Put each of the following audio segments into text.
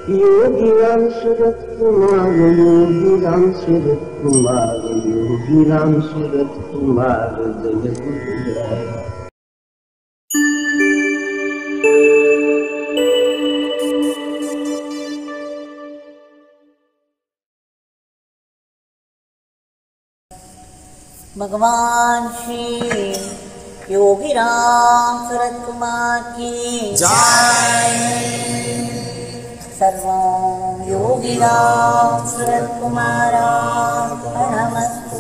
योगी राम सूरत कुमार योगी राम सूरत कुमार योगी राम सूरत कुमार जय गुरुराय भगवान श्री योगी राम सूरत कुमार की सर्वं योगी राम सूरत कुमारार्पणमस्तु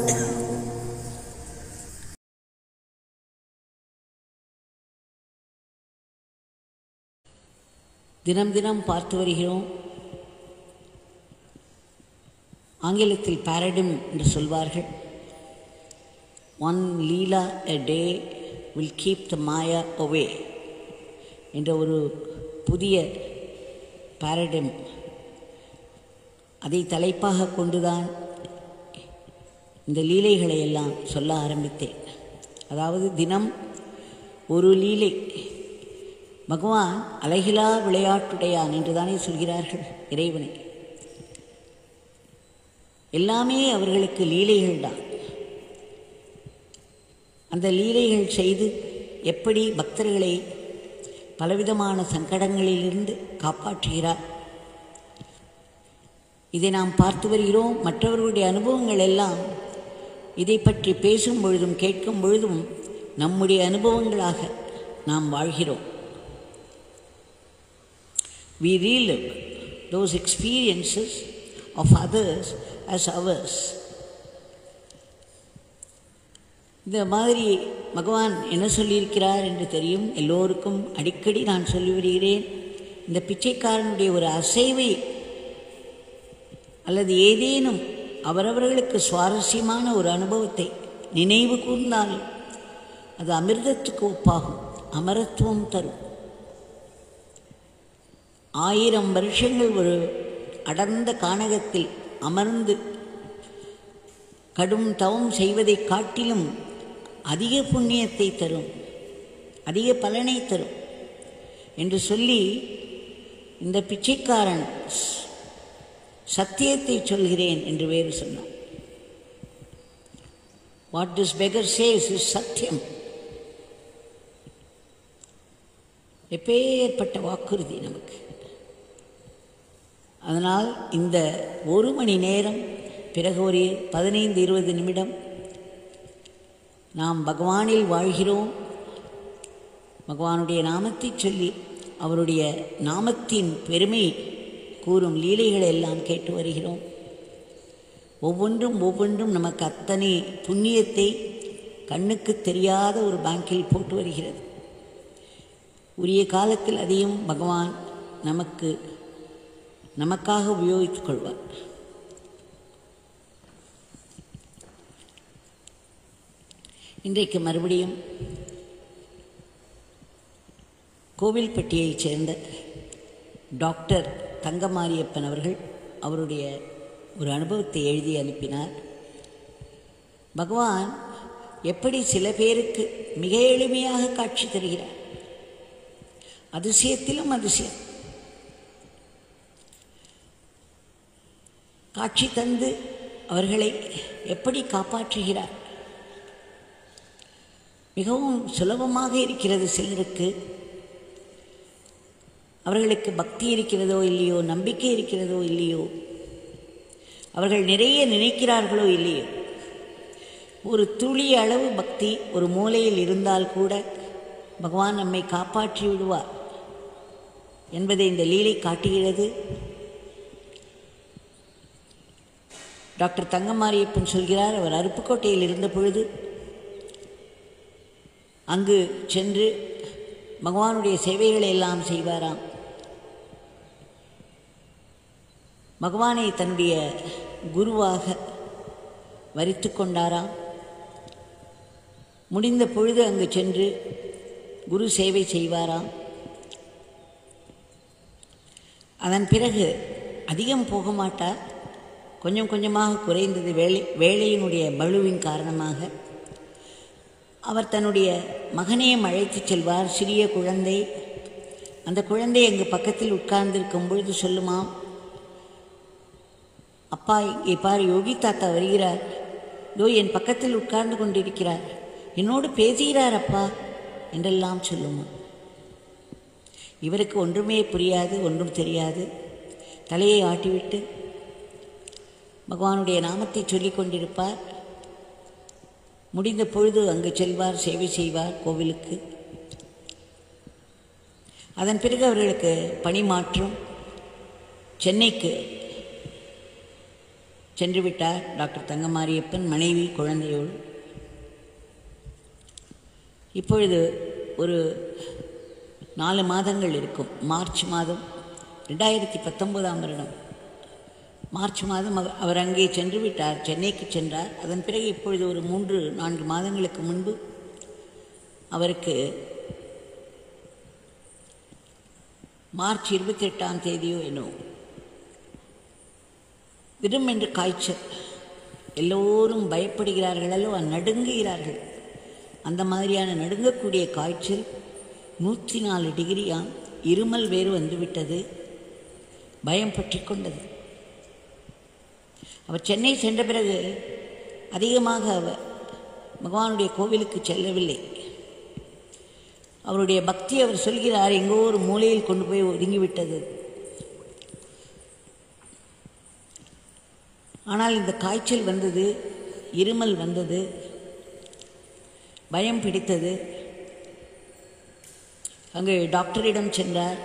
தினம் தினம் பார்த்து வருகிறோம் ஆங்கிலத்தில் பாரடிம் என்று சொல்வார்கள் one Leela a day will keep the Maya away என்ற ஒரு புதிய பாரடிம் அதை தலைப்பாக கொண்டுதான் இந்த லீலைகளை எல்லாம் சொல்ல ஆரம்பித்தேன் அதாவது தினம் ஒரு லீலை பகவான் அழகிலா விளையாட்டுடையான் என்று தானே சொல்கிறார்கள் இறைவனை எல்லாமே அவர்களுக்கு லீலைகள் தான் அந்த லீலைகள் செய்து எப்படி பக்தர்களை பலவிதமான சங்கடங்களிலிருந்து காப்பாற்றுகிறார் இதை நாம் பார்த்து வருகிறோம் மற்றவர்களுடைய அனுபவங்கள் எல்லாம் இதை பற்றி பேசும் பொழுதும் கேட்கும் பொழுதும் நம்முடைய அனுபவங்களாக நாம் வாழ்கிறோம் we relive those experiences of others as ours இந்த மாதிரி பகவான் என்ன சொல்லியிருக்கிறார் என்று தெரியும் எல்லோருக்கும் அடிக்கடி நான் சொல்லி வருகிறேன் இந்த பிச்சைக்காரனுடைய ஒரு அசைவை அல்லது ஏதேனும் அவரவர்களுக்கு சுவாரஸ்யமான ஒரு அனுபவத்தை நினைவு கூர்ந்தால் அது அமிர்தத்துக்கு ஒப்பாகும் அமரத்துவம் தரும் ஆயிரம் வருஷங்கள் ஒரு அடர்ந்த கானகத்தில் அமர்ந்து கடும் தவம் செய்வதைக் காட்டிலும் அதிக புண்ணியத்தை தரும் அதிக பலனை தரும் என்று சொல்லி இந்த பிச்சைக்காரன் சத்தியத்தை சொல்கிறேன் என்று வேறு சொன்னான் what this beggar says is சத்தியம் எப்பேற்பட்ட வாக்குறுதி நமக்கு அதனால் இந்த ஒரு மணி நேரம் பிறகு ஒரு பதினைந்து இருபது நிமிடம் நாம் பகவானில் வாழ்கிறோம் பகவானுடைய நாமத்தை சொல்லி அவருடைய நாமத்தின் பெருமை கூறும் லீலைகளை எல்லாம் கேட்டு வருகிறோம் ஒவ்வொன்றும் ஒவ்வொன்றும் நமக்கு அத்தனை புண்ணியத்தை கண்ணுக்கு தெரியாத ஒரு பேங்கில் போட்டு வருகிறது உரிய காலத்தில் அதையும் பகவான் நமக்கு நமக்காக உபயோகித்துக் கொள்வார் இன்றைக்கு மறுபடியும் கோவில்பட்டியைச் சேர்ந்த டாக்டர் தங்கமாரியப்பன் அவர்கள் அவருடைய ஒரு அனுபவத்தை எழுதி அனுப்பினார் பகவான் எப்படி சில பேருக்கு மிக எளிமையாக காட்சி தருகிறார் அதிசயத்திலும் அதிசயம் காட்சி தந்து அவர்களை எப்படி காப்பாற்றுகிறார் மிகவும் சுலபமாக இருக்கிறது சிலருக்கு அவர்களுக்கு பக்தி இருக்கிறதோ இல்லையோ நம்பிக்கை இருக்கிறதோ இல்லையோ அவர்கள் நிறைய நினைக்கிறார்களோ இல்லையோ ஒரு துளி அளவு பக்தி ஒரு மூலையில் இருந்தால் கூட பகவான் நம்மை காப்பாற்றி விடுவார் என்பதை இந்த லீலை காட்டுகிறது டாக்டர் தங்கமாரியப்பன் சொல்கிறார் அவர் அருப்புக்கோட்டையில் இருந்த பொழுது அங்கு சென்று பகவானுடைய சேவைகளை எல்லாம் செய்வாராம் பகவானை தன்னுடைய குருவாக வரித்து கொண்டாராம் முடிந்த பொழுது அங்கு சென்று குரு சேவை செய்வாராம் அதன் பிறகு அதிகம் போக மாட்டார் கொஞ்சம் கொஞ்சமாக குறைந்தது வேலை வேலையினுடைய பளுவின் காரணமாக அவர் தன்னுடைய மகனையும் அழைத்துச் செல்வார் சிறிய குழந்தை அந்த குழந்தை எங்கள் பக்கத்தில் உட்கார்ந்திருக்கும் பொழுது சொல்லுமாம் அப்பா இங்கே பாரு யோகி தாத்தா வருகிறார் இதோ என் பக்கத்தில் உட்கார்ந்து கொண்டிருக்கிறார் என்னோடு பேசுகிறார் அப்பா என்றெல்லாம் சொல்லுமா இவருக்கு ஒன்றுமே புரியாது ஒன்றும் தெரியாது தலையை ஆட்டிவிட்டு பகவானுடைய நாமத்தை சொல்லிக் கொண்டிருப்பார் முடிந்த பொழுது அங்கு செல்வார் சேவை செய்வார் கோவிலுக்கு அதன் பிறகு அவர்களுக்கு பணி மாற்றம் சென்னைக்கு சென்று விட்டார் டாக்டர் தங்கமாரியப்பன் மனைவி குழந்தையோடு இப்பொழுது ஒரு நாலு மாதங்கள் இருக்கும் மார்ச் மாதம் ரெண்டாயிரத்தி பத்தொன்பதாம் வருடம் மார்ச் மாதம் அவர் அவர் அங்கே சென்று விட்டார் சென்னைக்கு சென்றார் அதன் பிறகு இப்பொழுது ஒரு மூன்று நான்கு மாதங்களுக்கு முன்பு அவருக்கு மார்ச் இருபத்தி எட்டாம் தேதியோ என்னோ விடும் என்று காய்ச்சல் எல்லோரும் பயப்படுகிறார்கள் அல்லவா நடுங்குகிறார்கள் அந்த மாதிரியான நடுங்கக்கூடிய காய்ச்சல் நூற்றி நாலு டிகிரியாம் இருமல் வேறு வந்துவிட்டது பயம் பற்றி கொண்டது அவர் சென்னை சென்ற பிறகு அதிகமாக அவர் பகவானுடைய கோவிலுக்கு செல்லவில்லை அவருடைய பக்தி அவர் சொல்கிறார் எங்கோ ஒரு மூலையில் கொண்டு போய் ஒதுங்கிவிட்டது ஆனால் இந்த காய்ச்சல் வந்தது இருமல் வந்தது பயம் பிடித்தது அங்கு டாக்டரிடம் சென்றார்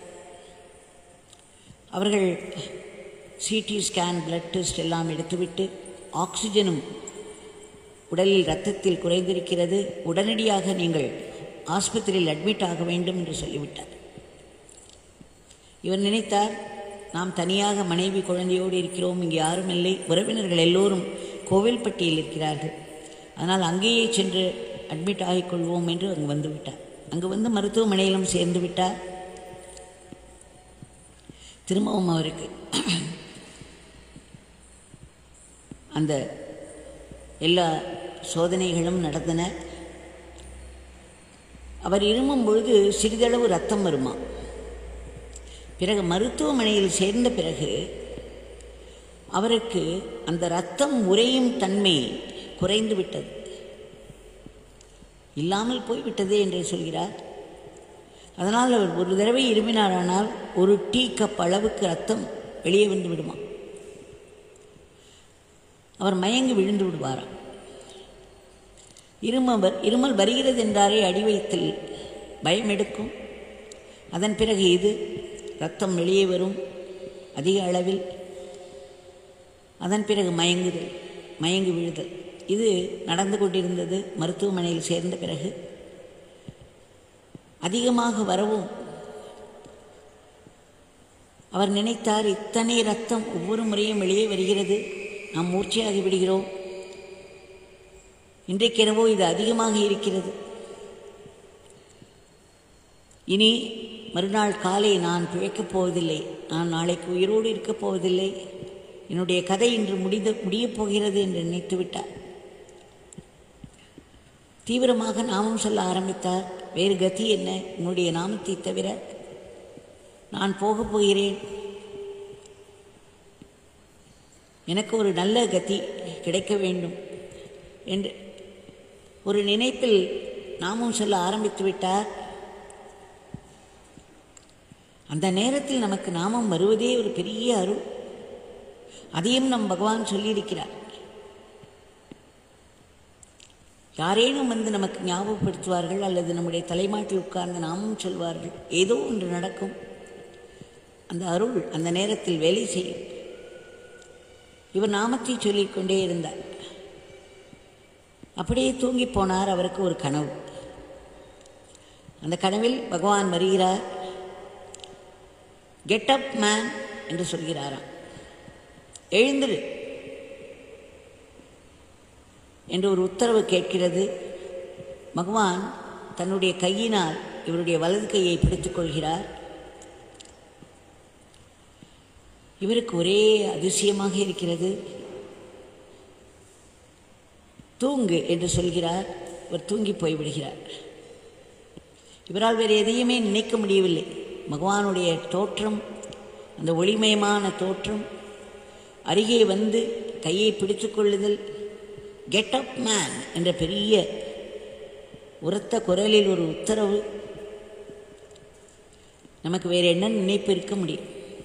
அவர்கள் சிடி ஸ்கேன் பிளட் டெஸ்ட் எல்லாம் எடுத்துவிட்டு ஆக்சிஜனும் உடலில் இரத்தத்தில் குறைந்திருக்கிறது உடனடியாக நீங்கள் ஆஸ்பத்திரியில் அட்மிட் ஆக வேண்டும் என்று சொல்லிவிட்டார் இவர் நினைத்தார் நாம் தனியாக மனைவி குழந்தையோடு இருக்கிறோம் இங்கே யாரும் இல்லை உறவினர்கள் எல்லோரும் கோவில்பட்டியில் இருக்கிறார்கள் அதனால் அங்கேயே சென்று அட்மிட் ஆகிக்கொள்வோம் என்று அங்கு வந்து விட்டார் அங்கு வந்து மருத்துவமனையிலும் சேர்ந்து விட்டார் திரும்பவும் அவருக்கு அந்த எல்லா சோதனைகளும் நடந்தன அவர் இருமும் பொழுது சிறிதளவு ரத்தம் வருமா பிறகு மருத்துவமனையில் சேர்ந்த பிறகு அவருக்கு அந்த ரத்தம் உறையும் தன்மை குறைந்து விட்டது இல்லாமல் போய்விட்டது என்று சொல்கிறார் அதனால் அவர் ஒரு தடவை இருமினாரானால் ஒரு டீ கப் அளவுக்கு ரத்தம் வெளியே வந்து விடுமா அவர் மயங்கி விழுந்து விடுவாராம் இருமவர் இருமல் வருகிறது என்றாரே அடிவயத்தில் பயம் எடுக்கும் அதன் பிறகு இது ரத்தம் வெளியே வரும் அதிக அளவில் அதன் பிறகு மயங்குதல் மயங்கி விழுதல் இது நடந்து கொண்டிருந்தது மருத்துவமனையில் சேர்ந்த பிறகு அதிகமாக வரவும் அவர் நினைத்தார் இத்தனை ரத்தம் ஒவ்வொரு முறையும் வெளியே வருகிறது நாம் மூர்ச்சையாகி விடுகிறோம் இன்றைக்கிரவோ இது அதிகமாக இருக்கிறது இனி மறுநாள் காலை நான் பிழைக்கப் போவதில்லை நான் நாளைக்கு உயிரோடு இருக்கப் போவதில்லை என்னுடைய கதை இன்று முடிந்த முடியப் போகிறது என்று நினைத்து விட்டார் தீவிரமாக நாமம் சொல்ல ஆரம்பித்தார் வேறு கதி என்ன உன்னுடைய நாமத்தை தவிர நான் போகப் போகிறேன் எனக்கு ஒரு நல்ல கதி கிடைக்க வேண்டும் என்று ஒரு நினைப்பில் நாமும் சொல்ல ஆரம்பித்து விட்டார் அந்த நேரத்தில் நமக்கு நாமம் வருவதே ஒரு பெரிய அருள் அதையும் நம் பகவான் சொல்லியிருக்கிறார் யாரேனும் வந்து நமக்கு ஞாபகப்படுத்துவார்கள் அல்லது நம்முடைய தலைமாட்டில் உட்கார்ந்து நாமும் சொல்வார்கள் ஏதோ ஒன்று நடக்கும் அந்த அருள் அந்த நேரத்தில் வேலை செய்யும் இவர் நாமத்தை சொல்லிக்கொண்டே இருந்தார் அப்படியே தூங்கி போனார் அவருக்கு ஒரு கனவு அந்த கனவில் பகவான் வருகிறார் கெட் அப் மேன் என்று சொல்கிறாராம் எழுந்திரு என்று ஒரு உத்தரவு கேட்கிறது பகவான் தன்னுடைய கையினால் இவருடைய வலது கையை பிடித்துக் கொள்கிறார் இவருக்கு ஒரே அதிசயமாக இருக்கிறது தூங்கு என்று சொல்கிறார் இவர் தூங்கி போய்விடுகிறார் இவரால் வேறு எதையுமே நினைக்க முடியவில்லை பகவானுடைய தோற்றம் அந்த ஒளிமயமான தோற்றம் அருகே வந்து கையை பிடித்து கொள்ளுதல் கெட் அப் மேன் என்ற பெரிய உரத்த குரலில் ஒரு உத்தரவு நமக்கு வேறு என்ன நினைப்பு இருக்க முடியும்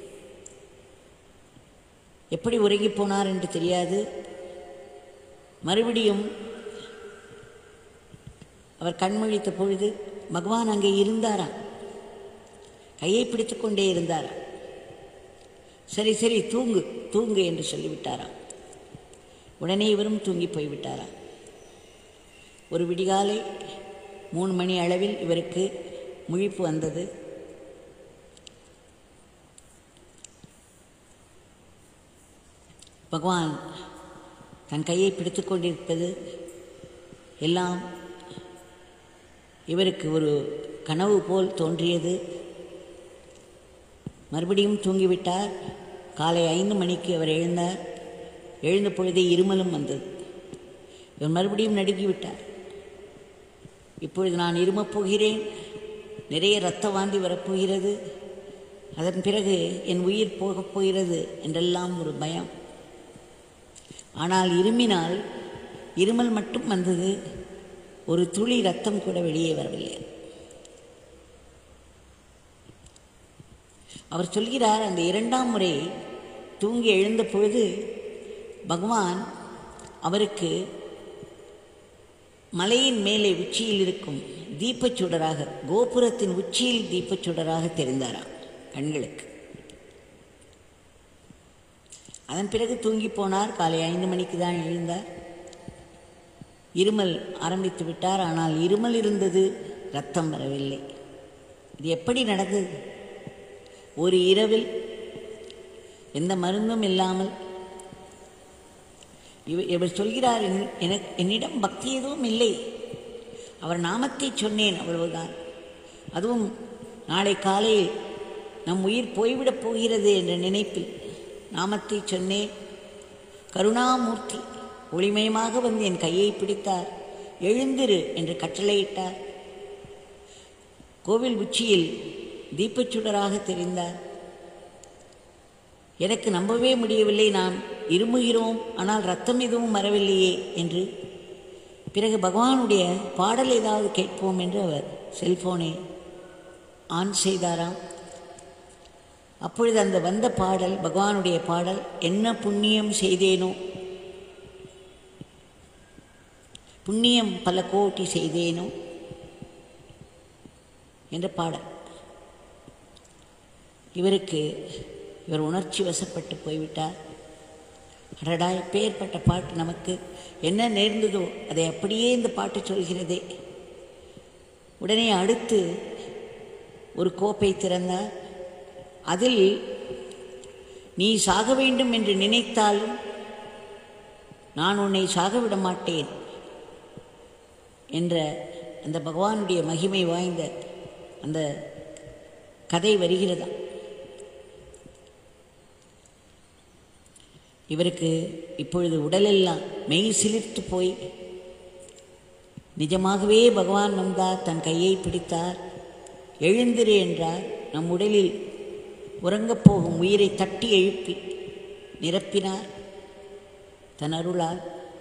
எப்படி உறங்கி போனார் என்று தெரியாது மறுபடியும் அவர் கண்மொழித்த பொழுது பகவான் அங்கே இருந்தாராம் கையை பிடித்து கொண்டே இருந்தாராம் சரி சரி தூங்கு தூங்கு என்று சொல்லிவிட்டாராம் உடனே இவரும் தூங்கி போய்விட்டாராம் ஒரு விடிகாலை மூணு மணி அளவில் இவருக்கு முழிப்பு வந்தது பகவான் தன் கையை பிடித்து கொண்டிருப்பது எல்லாம் இவருக்கு ஒரு கனவு போல் தோன்றியது மறுபடியும் தூங்கிவிட்டார் காலை ஐந்து மணிக்கு அவர் எழுந்தார் எழுந்த பொழுதே இருமலும் வந்தது இவர் மறுபடியும் நடுங்கிவிட்டார் இப்பொழுது நான் இருமப் போகிறேன் நிறைய இரத்த வாந்தி வரப்போகிறது அதன் பிறகு என் உயிர் போகப் போகிறது என்றெல்லாம் ஒரு பயம் ஆனால் இருமினால் இருமல் மட்டும் வந்தது ஒரு துளி ரத்தம் கூட வெளியே வரவில்லை அவர் சொல்கிறார் அந்த இரண்டாம் முறை தூங்கி எழுந்த பொழுது பகவான் அவருக்கு மலையின் மேலே உச்சியில் இருக்கும் தீப்பச்சுடராக கோபுரத்தின் உச்சியில் தீப்பச்சுடராக தெரிந்தாராம் கண்களுக்கு அதன் பிறகு தூங்கி போனார் காலை ஐந்து மணிக்கு தான் எழுந்தார் இருமல் ஆரம்பித்து விட்டார் ஆனால் இருமல் இருந்தது ரத்தம் வரவில்லை இது எப்படி நடந்தது ஒரு இரவில் எந்த மருந்தும் இல்லாமல் இவ இவர் சொல்கிறார் எனக்கு என்னிடம் பக்தி எதுவும் இல்லை அவர் நாமத்தை சொன்னேன் அவ்வளவுதான் அதுவும் நாளை காலையில் நம் உயிர் போய்விடப் போகிறது என்ற நினைப்பில் நாமத்தை சொன்னேன் கருணாமூர்த்தி ஒளிமயமாக வந்து என் கையை பிடித்தார் எழுந்திரு என்று கட்டளையிட்டார் கோவில் உச்சியில் தீப்பச்சுடராக தெரிந்தார் எனக்கு நம்பவே முடியவில்லை நாம் இருமுகிறோம் ஆனால் ரத்தம் எதுவும் வரவில்லையே என்று பிறகு பகவானுடைய பாடல் ஏதாவது கேட்போம் என்று அவர் செல்போனை ஆன் செய்தாராம் அப்பொழுது அந்த வந்த பாடல் பகவானுடைய பாடல் என்ன புண்ணியம் செய்தேனோ புண்ணியம் பல கோட்டி செய்தேனோ என்ற பாடல் இவருக்கு இவர் உணர்ச்சி வசப்பட்டு போய்விட்டார் அடடா எப்பேற்பட்ட பாட்டு நமக்கு என்ன நேர்ந்ததோ அதை அப்படியே இந்த பாட்டு சொல்கிறதே உடனே அடுத்து ஒரு கோப்பை திறந்தார் அதில் நீ சாக வேண்டும் என்று நினைத்தாலும் நான் உன்னை சாக விட மாட்டேன் என்ற அந்த பகவானுடைய மகிமை வாய்ந்த அந்த கதை வருகிறதா இவருக்கு இப்பொழுது உடலெல்லாம் மெய் சிலிர்த்து போய் நிஜமாகவே பகவான் வந்தார் தன் கையை பிடித்தார் எழுந்திரு என்றார் நம் உடலில் உறங்கப் போகும் உயிரை தட்டி எழுப்பி நிரப்பினார் தன் அருளால்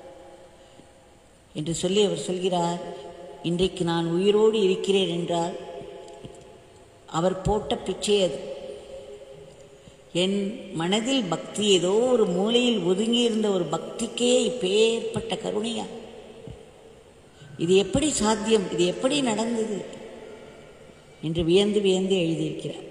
என்று சொல்லி அவர் சொல்கிறார் இன்றைக்கு நான் உயிரோடு இருக்கிறேன் என்றால் அவர் போட்ட பிச்சை அது என் மனதில் பக்தி ஏதோ ஒரு மூலையில் ஒதுங்கியிருந்த ஒரு பக்திக்கே இப்பேற்பட்ட கருணையா இது எப்படி சாத்தியம் இது எப்படி நடந்தது என்று வியந்து வியந்து எழுதியிருக்கிறார்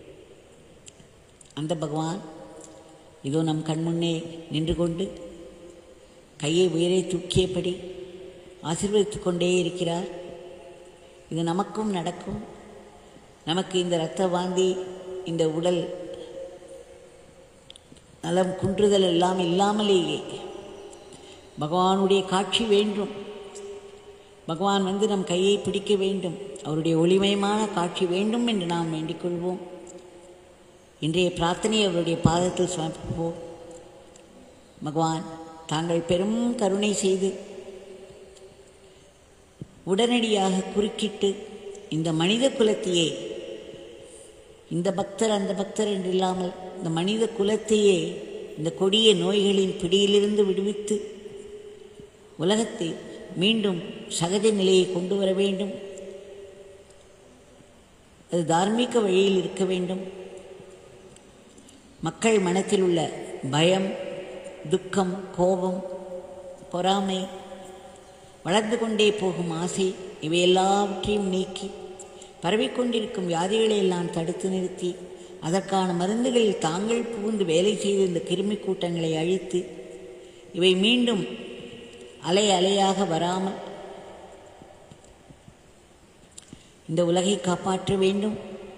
அந்த பகவான் இதோ நம் கண்முன்னே நின்று கொண்டு கையை உயிரை தூக்கியபடி ஆசீர்வதித்து கொண்டே இருக்கிறார் இது நமக்கும் நடக்கும் நமக்கு இந்த இரத்த வாந்தி இந்த உடல் நலம் குன்றுதல் எல்லாம் இல்லாமலேயே பகவானுடைய காட்சி வேண்டும் பகவான் வந்து நம் கையை பிடிக்க வேண்டும் அவருடைய ஒளிமயமான காட்சி வேண்டும் என்று நாம் வேண்டிக் கொள்வோம் இன்றைய பிரார்த்தனை அவருடைய பாதத்தில் சமர்ப்பிப்போம் பகவான் தாங்கள் பெரும் கருணை செய்து உடனடியாக குறுக்கிட்டு இந்த மனித குலத்தையே இந்த பக்தர் அந்த பக்தர் என்று இல்லாமல் இந்த மனித குலத்தையே இந்த கொடிய நோய்களின் பிடியிலிருந்து விடுவித்து உலகத்தை மீண்டும் சகஜ நிலையை கொண்டு வர வேண்டும் அது தார்மீக வழியில் இருக்க வேண்டும் மக்கள் மனத்தில் உள்ள பயம் துக்கம் கோபம் பொறாமை வளர்ந்து கொண்டே போகும் ஆசை இவை எல்லாவற்றையும் நீக்கி பரவிக்கொண்டிருக்கும் வியாதிகளை எல்லாம் தடுத்து நிறுத்தி அதற்கான மருந்துகளில் தாங்கள் புகுந்து வேலை செய்து இந்த கிருமி கூட்டங்களை அழித்து இவை மீண்டும் அலை அலையாக வராமல் இந்த உலகை காப்பாற்ற வேண்டும்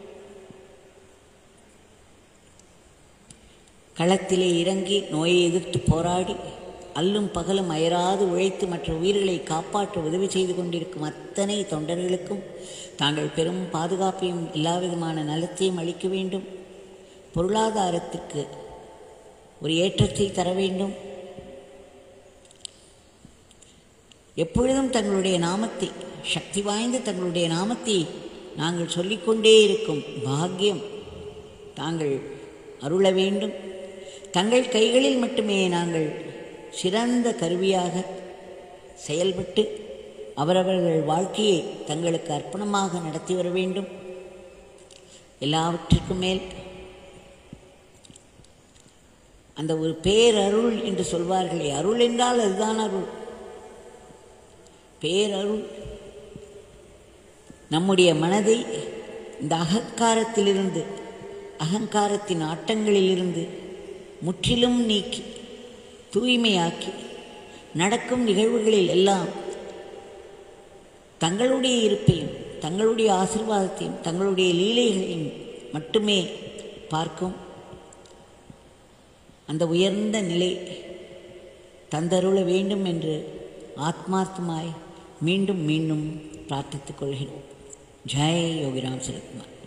களத்திலே இறங்கி நோயை எதிர்த்து போராடி அல்லும் பகலும் அயராது உழைத்து மற்ற உயிர்களை காப்பாற்ற உதவி செய்து கொண்டிருக்கும் அத்தனை தொண்டர்களுக்கும் தாங்கள் பெரும் பாதுகாப்பையும் எல்லா விதமான நலத்தையும் அளிக்க வேண்டும் பொருளாதாரத்திற்கு ஒரு ஏற்றத்தை தர வேண்டும் எப்பொழுதும் தங்களுடைய நாமத்தை சக்தி வாய்ந்த தங்களுடைய நாமத்தை நாங்கள் சொல்லிக்கொண்டே இருக்கும் பாக்கியம் தாங்கள் அருள வேண்டும் தங்கள் கைகளில் மட்டுமே நாங்கள் சிறந்த கருவியாக செயல்பட்டு அவரவர்கள் வாழ்க்கையை தங்களுக்கு அர்ப்பணமாக நடத்தி வர வேண்டும் எல்லாவற்றிற்கும் மேல் அந்த ஒரு பேரருள் என்று சொல்வார்களே அருள் என்றால் அதுதான் அருள் பேரருள் நம்முடைய மனதை இந்த அகங்காரத்திலிருந்து அகங்காரத்தின் ஆட்டங்களிலிருந்து முற்றிலும் நீக்கி தூய்மையாக்கி நடக்கும் நிகழ்வுகளில் எல்லாம் தங்களுடைய இருப்பையும் தங்களுடைய ஆசிர்வாதத்தையும் தங்களுடைய லீலைகளையும் மட்டுமே பார்க்கும் அந்த உயர்ந்த நிலை தந்தருள வேண்டும் என்று ஆத்மார்த்தமாய் மீண்டும் மீண்டும் பிரார்த்தித்துக் கொள்கிறோம் ஜெய் யோகிராம் சிவகுமார்